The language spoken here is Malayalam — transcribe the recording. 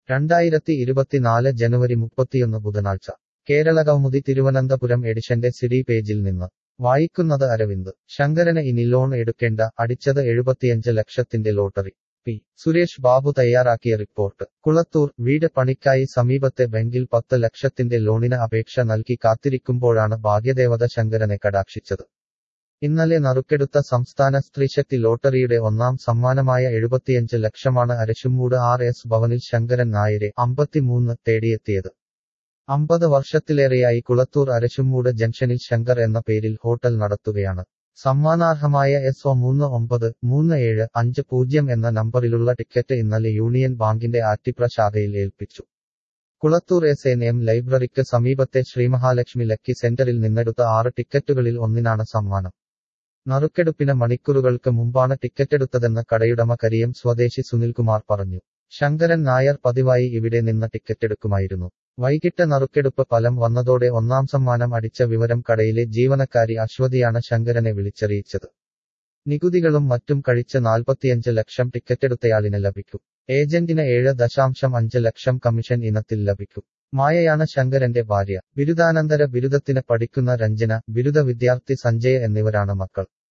രണ്ടായിരത്തി ഇരുപത്തിനാല് ജനുവരി മുപ്പത്തിയൊന്ന് ബുധനാഴ്ച കേരളകൗമുദി തിരുവനന്തപുരം എഡിഷന്റെ സിഡി പേജിൽ നിന്ന് വായിക്കുന്നത് അരവിന്ദ് ശങ്കരന് ഇനി ലോൺ എടുക്കേണ്ട അടിച്ചത് എഴുപത്തിയഞ്ച് ലക്ഷത്തിന്റെ ലോട്ടറി പി സുരേഷ് ബാബു തയ്യാറാക്കിയ റിപ്പോർട്ട് കുളത്തൂർ വീട് പണിക്കായി സമീപത്തെ ബാങ്കിൽ പത്ത് ലക്ഷത്തിന്റെ ലോണിന് അപേക്ഷ നൽകി കാത്തിരിക്കുമ്പോഴാണ് ഭാഗ്യദേവത ശങ്കരനെ കടാക്ഷിച്ചത് ഇന്നലെ നറുക്കെടുത്ത സംസ്ഥാന സ്ത്രീശക്തി ലോട്ടറിയുടെ ഒന്നാം സമ്മാനമായ എഴുപത്തിയഞ്ച് ലക്ഷമാണ് അരശുമൂട് ആർ എസ് ഭവനിൽ ശങ്കരൻ നായരെ അമ്പത്തിമൂന്ന് തേടിയെത്തിയത് അമ്പത് വർഷത്തിലേറെയായി കുളത്തൂർ അരശുമൂട് ജംഗ്ഷനിൽ ശങ്കർ എന്ന പേരിൽ ഹോട്ടൽ നടത്തുകയാണ് സമ്മാനാർഹമായ എസ് ഒ മൂന്ന് ഒമ്പത് മൂന്ന് ഏഴ് അഞ്ച് പൂജ്യം എന്ന നമ്പറിലുള്ള ടിക്കറ്റ് ഇന്നലെ യൂണിയൻ ബാങ്കിന്റെ ആറ്റിപ്ര ശാഖയിൽ ഏൽപ്പിച്ചു കുളത്തൂർ എസ് എൻ എം ലൈബ്രറിക്ക് സമീപത്തെ ശ്രീമഹാലക്ഷ്മി ലക്കി സെന്ററിൽ നിന്നെടുത്ത ആറ് ടിക്കറ്റുകളിൽ ഒന്നിനാണ് സമ്മാനം നറുക്കെടുപ്പിന് മണിക്കൂറുകൾക്ക് മുമ്പാണ് ടിക്കറ്റെടുത്തതെന്ന് കടയുടമ കരിയം സ്വദേശി സുനിൽകുമാർ പറഞ്ഞു ശങ്കരൻ നായർ പതിവായി ഇവിടെ നിന്ന് ടിക്കറ്റെടുക്കുമായിരുന്നു വൈകിട്ട് നറുക്കെടുപ്പ് ഫലം വന്നതോടെ ഒന്നാം സമ്മാനം അടിച്ച വിവരം കടയിലെ ജീവനക്കാരി അശ്വതിയാണ് ശങ്കരനെ വിളിച്ചറിയിച്ചത് നികുതികളും മറ്റും കഴിച്ച് നാൽപ്പത്തിയഞ്ച് ലക്ഷം ടിക്കറ്റെടുത്തയാളിന് ലഭിക്കും ഏജന്റിന് ഏഴ് ദശാംശം അഞ്ച് ലക്ഷം കമ്മീഷൻ ഇനത്തിൽ ലഭിക്കും മായയാണ് ശങ്കരന്റെ ഭാര്യ ബിരുദാനന്തര ബിരുദത്തിന് പഠിക്കുന്ന രഞ്ജന ബിരുദ വിദ്യാർത്ഥി സഞ്ജയ് എന്നിവരാണ് മക്കൾ